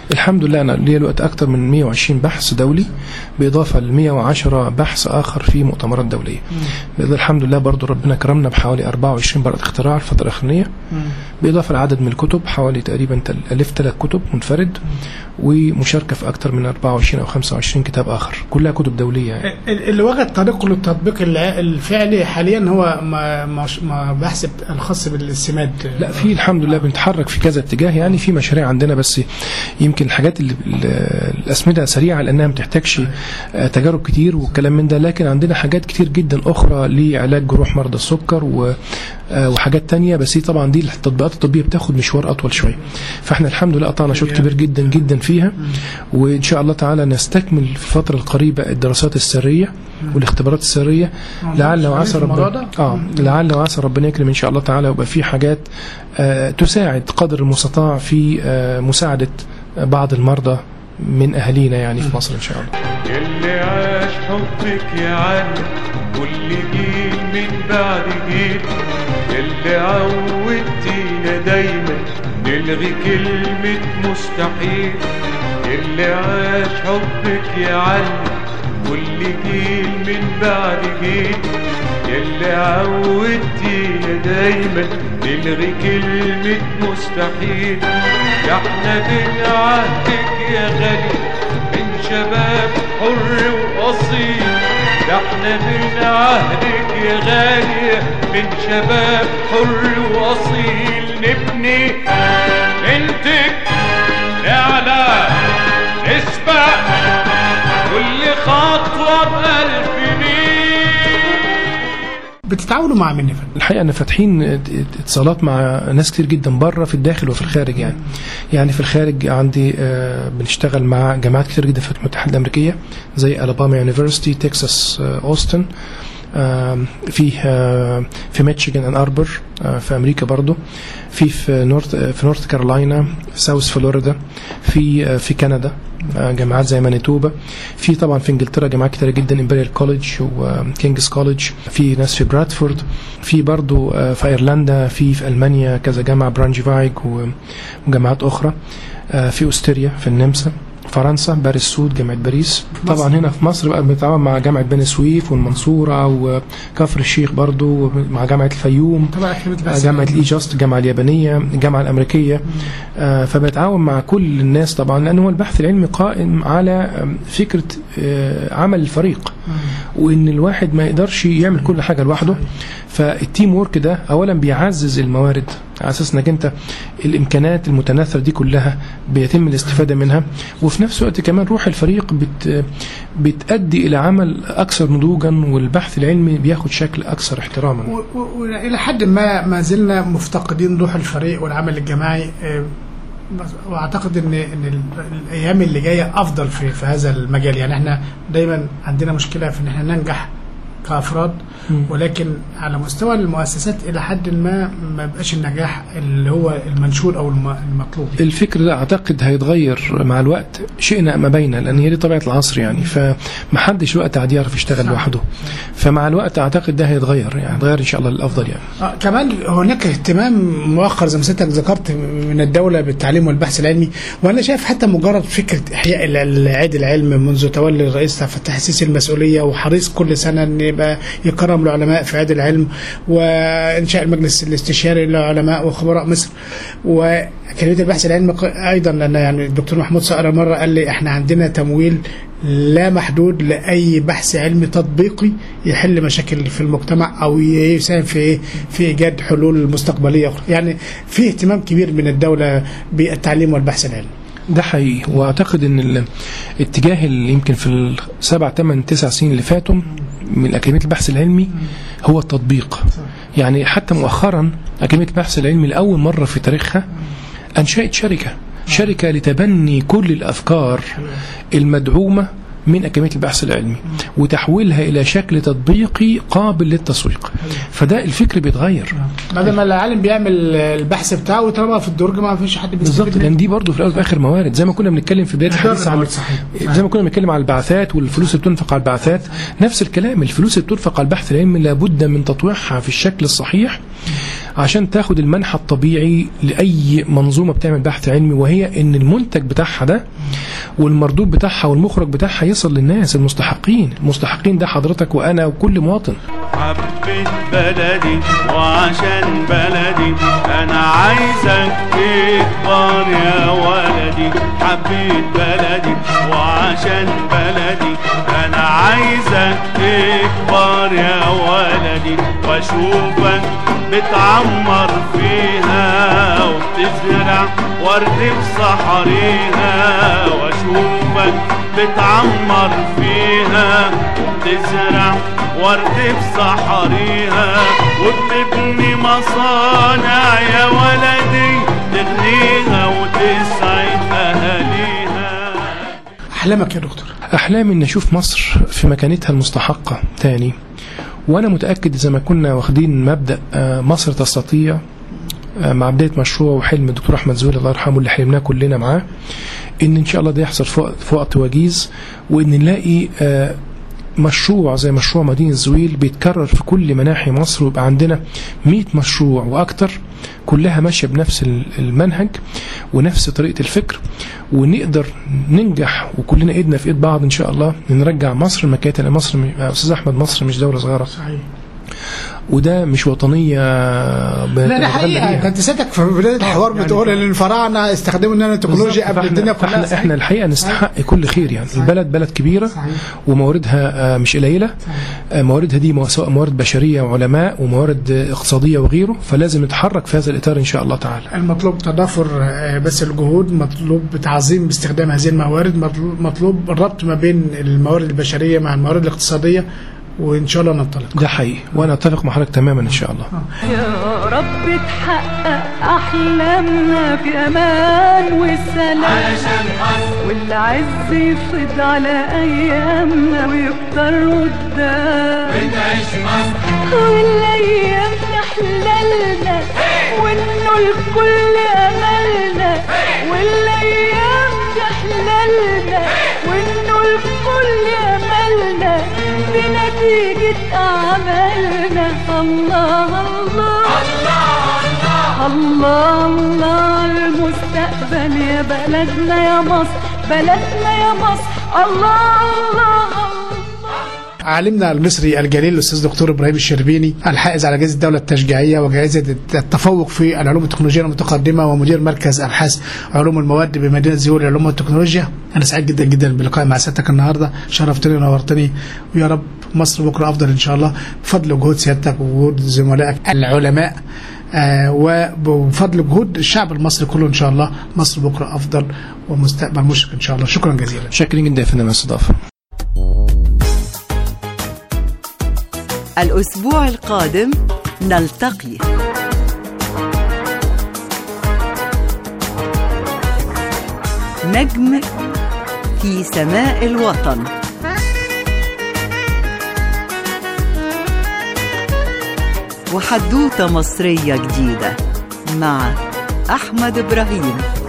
الحمد لله انا ليا الوقت اكتر من 120 بحث دولي باضافه ل 110 بحث اخر في مؤتمرات دوليه بإضافة الحمد لله برضو ربنا كرمنا بحوالي 24 براءة اختراع الفترة الأخرانية بإضافة لعدد من الكتب حوالي تقريبا تل- ألف ثلاث كتب منفرد ومشاركة في أكثر من 24 أو 25 كتاب آخر كلها كتب دولية يعني. ال- اللي واخد طريقه للتطبيق الع- الفعلي حاليا هو ما ما ما بحث الخاص بالسماد لا في الحمد لله بنتحرك في كذا اتجاه يعني في مشاريع عندنا بس يمكن الحاجات اللي ال- الاسمده سريعه لانها ما بتحتاجش آه، تجارب كتير والكلام من ده لكن عندنا حاجات كتير جدا اخرى لعلاج جروح مرضى السكر و آه، وحاجات تانية بس هي طبعا دي التطبيقات الطبيه بتاخد مشوار اطول شويه فاحنا الحمد لله قطعنا شوط كبير جدا جدا فيها وان شاء الله تعالى نستكمل في الفتره القريبه الدراسات السريه والاختبارات السريه لعل وعسى في الموضوع ربنا ده؟ اه لعل وعسى ربنا يكرم ان شاء الله تعالى ويبقى في حاجات آه، تساعد قدر المستطاع في آه، مساعده بعض المرضى من اهالينا يعني في مصر ان شاء الله اللي عاش حبك يا علي كل جيل من بعد جيل اللي عودتينا دايما نلغي كلمة مستحيل اللي عاش حبك يا علي كل جيل من بعد جيل اللي عودتينا دايما نلغي كلمة مستحيل ده احنا بنعهدك يا غالي من شباب حر واصيل ده احنا من عهدك يا غالي من شباب حر واصيل نبني ننتج نعلى نسبق كل خطوة بألف ميل بتتعاونوا مع مين يا فندم؟ الحقيقه ان فاتحين اتصالات مع ناس كتير جدا بره في الداخل وفي الخارج يعني يعني في الخارج عندي آه، بنشتغل مع جامعات كتير جدا في الولايات المتحده الامريكيه زي الاباما يونيفرستي تكساس آه، اوستن آم، في آه، في ميتشيغان ان اربر آه، في امريكا برضو في في نورث في نورث كارولاينا ساوث فلوريدا في آه، في كندا آه، جامعات زي مانيتوبا في طبعا في انجلترا جامعات كتيره جدا امبريال كوليدج وكينجز كوليدج في ناس في برادفورد في برضو آه، في ايرلندا في في المانيا كذا جامعه برانجفايج و- وجامعات اخرى آه، في اوستريا في النمسا فرنسا باريس سود جامعة باريس طبعا هنا في مصر بقى بنتعاون مع جامعة بني سويف والمنصورة وكفر الشيخ برضو مع جامعة الفيوم طبعا اكاديميه البحث جامعة الإيجاست الجامعة اليابانية الجامعة الأمريكية آه، فبنتعاون مع كل الناس طبعا لأن هو البحث العلمي قائم على آم، فكرة آه، عمل الفريق وإن الواحد ما يقدرش يعمل كل حاجة لوحده فالتيم وورك ده أولا بيعزز الموارد على أساس إنك أنت الإمكانات المتناثرة دي كلها بيتم الاستفادة منها وفي نفس الوقت كمان روح الفريق بت بتأدي إلى عمل أكثر نضوجا والبحث العلمي بياخد شكل أكثر احتراما و- و- والى حد ما ما زلنا مفتقدين روح الفريق والعمل الجماعي آه، بس- واعتقد ان ان ال- الايام اللي جايه افضل في في هذا المجال يعني احنا دايما عندنا مشكله في ان احنا ننجح كافراد ولكن على مستوى المؤسسات الى حد ما ما بقاش النجاح اللي هو المنشور او الم- المطلوب الفكر ده اعتقد هيتغير مع الوقت شئنا ام ابينا لان هي دي طبيعه العصر يعني فمحدش وقت عاد يعرف يشتغل لوحده فمع الوقت اعتقد ده هيتغير يعني هيتغير ان شاء الله للافضل يعني آه كمان هناك اهتمام مؤخر زي ما سيادتك ذكرت من الدوله بالتعليم والبحث العلمي وانا شايف حتى مجرد فكره احياء ال- العيد العلم منذ تولي الرئيس عبد الفتاح السيسي المسؤوليه وحريص كل سنه ان يبقى يكرم العلماء في عيد العلم وانشاء المجلس الاستشاري للعلماء وخبراء مصر واكاديميه البحث العلمي ق- ايضا لان يعني الدكتور محمود صقر مره قال لي احنا عندنا تمويل لا محدود لاي بحث علمي تطبيقي يحل مشاكل في المجتمع او يساهم في في ايجاد حلول مستقبليه اخرى يعني في اهتمام كبير من الدوله بالتعليم والبحث العلمي ده حقيقي واعتقد ان ال- الاتجاه اللي يمكن في السبع ثمان تسع سنين اللي فاتوا من اكاديميه البحث العلمي هو التطبيق يعني حتى مؤخرا اكاديميه البحث العلمي لاول مره في تاريخها انشات شركه شركه لتبني كل الافكار المدعومه من أكاديمية البحث العلمي وتحويلها إلى شكل تطبيقي قابل للتسويق فده الفكر بيتغير بدل ما العالم بيعمل البحث بتاعه ويترمى في الدرج ما فيش حد بالظبط بيستفيد لان منه دي برضه في الاول وفي الاخر موارد زي ما كنا بنتكلم في بدايه الحديث عن صحيح. زي ما كنا بنتكلم على البعثات والفلوس اللي بتنفق على البعثات نفس الكلام الفلوس اللي بتنفق على البحث العلمي لابد من تطويعها في الشكل الصحيح عشان تاخد المنحى الطبيعي لاي منظومه بتعمل بحث علمي وهي ان المنتج بتاعها ده والمردود بتاعها والمخرج بتاعها يصل للناس المستحقين المستحقين ده حضرتك وانا وكل مواطن حبيت بلدي وعشان بلدي انا عايزك تكبر يا ولدي حبيت بلدي وعشان بلدي انا عايزك تكبر يا ولدي واشوفك بتعمر فيها وبتزرع ورد في صحريها واشوفك بتعمر فيها وبتزرع ورد في صحريها وبتبني مصانع يا ولدي تغنيها وتسعد اهاليها احلامك يا دكتور احلامي ان اشوف مصر في مكانتها المستحقه تاني وانا متاكد اذا ما كنا واخدين مبدا آه، مصر تستطيع آه، مع بدايه مشروع وحلم الدكتور احمد زويل الله يرحمه اللي حلمناه كلنا معاه ان ان شاء الله ده يحصل في وقت- في وقت وجيز وان نلاقي آه، مشروع زي مشروع مدينة زويل بيتكرر في كل مناحي مصر ويبقى عندنا 100 مشروع وأكتر كلها ماشية بنفس ال- المنهج ونفس طريقة الفكر ونقدر ننجح وكلنا ايدنا في ايد بعض ان شاء الله نرجع مصر مكانتها لأن مصر م- يا استاذ احمد مصر مش دوله صغيره صحيح وده مش وطنيه ب- لا ده بنتغنى حقيقه بيها. كنت سيادتك في بدايه الحوار يعني بتقول ان الفراعنه استخدموا النانو تكنولوجيا قبل فاحنا, الدنيا كلها فاحنا احنا الحقيقه نستحق كل خير يعني صحيح. البلد بلد كبيره صحيح. ومواردها آه، مش قليله آه، مواردها دي مو- سواء موارد بشريه وعلماء وموارد آه، اقتصاديه وغيره فلازم نتحرك في هذا الاطار ان شاء الله تعالى المطلوب تضافر آه، بس الجهود مطلوب تعظيم باستخدام هذه الموارد مطلوب- مطلوب الربط ما بين الموارد البشريه مع الموارد الاقتصاديه وان شاء الله ننطلق ده حقيقي وانا اتفق مع حضرتك تماما ان شاء الله يا رب تحقق أحلامنا في أمان وسلام علشان مصر والعز يفض على أيامنا ويكتر قدام بتعيش مصر والأيام تحللنا وإنه الكل أملنا والأيام تحللنا وإنه الكل أملنا بنتيجة أعمالنا الله الله الله الله المستقبل يا بلدنا يا مصر بلدنا يا مصر الله الله الله عالمنا المصري الجليل الاستاذ دكتور ابراهيم الشربيني الحائز على جائزه الدوله التشجيعيه وجائزه التفوق في العلوم التكنولوجيه المتقدمه ومدير مركز ابحاث علوم المواد بمدينه زيول للعلوم والتكنولوجيا انا سعيد جدا جدا بلقائي مع سيادتك النهارده شرفتني ونورتني ويا رب مصر بكره افضل ان شاء الله بفضل وجهود سيادتك وجهود زملائك العلماء آه وبفضل جهود الشعب المصري كله ان شاء الله مصر بكره افضل ومستقبل مشرق ان شاء الله شكرا جزيلا شاكرين جدا يا فندم على الاستضافه الأسبوع القادم نلتقي نجم في سماء الوطن وحدوتة مصرية جديدة مع أحمد إبراهيم